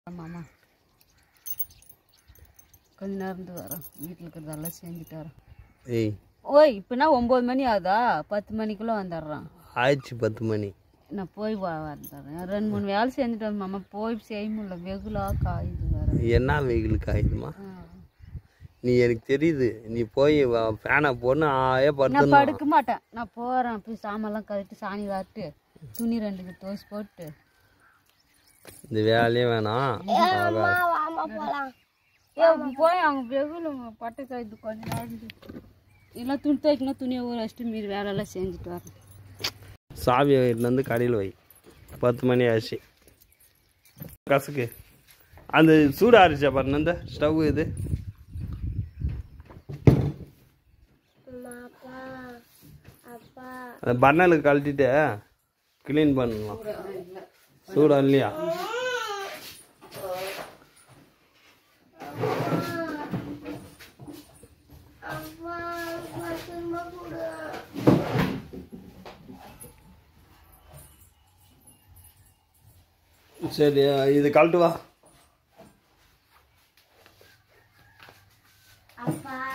மாமா கொஞ்ச நேரம் இருந்து வரோம் வீட்டில் இருக்கிறதெல்லாம் செஞ்சுட்டு வரோம் ஏய் ஓய் இப்போனா ஒம்பது மணி ஆகுதா பத்து மணிக்குள்ளே வந்துடுறான் ஆயிடுச்சு பத்து மணி நான் போய் வா வந்துடுறேன் ரெண்டு மூணு வேலை செஞ்சுட்டு வந்து மாமா போய் செய்ய முடியல வெகுலாக காயுது வேறு என்ன வெயில் காயுதுமா நீ எனக்கு தெரியுது நீ போய் ஃபேனை போடணும் ஆயே நான் படுத்து படுக்க மாட்டேன் நான் போகிறேன் போய் சாமான்லாம் கழட்டி சாணி வாட்டு துணி ரெண்டுக்கு துவச்சி போட்டு இந்த வேலையே வேணாம் ஏ போய் அவங்க வெகுல பட்டை காய்து கொஞ்ச நேரம் இல்லை துணி துவைக்கணும் துணியை ஊற வச்சுட்டு மீறி வேலையெல்லாம் செஞ்சுட்டு வரேன் சாவியை வீட்டில் வந்து கடையில் வை பத்து மணி ஆச்சு கசக்கு அந்த சூடு ஆறிச்சா பாருங்க இந்த ஸ்டவ் இது அந்த பர்னலுக்கு கழட்டிட்டு க்ளீன் பண்ணலாம் சூடா இல்லையா சரி இது கழட்டு வா அப்பா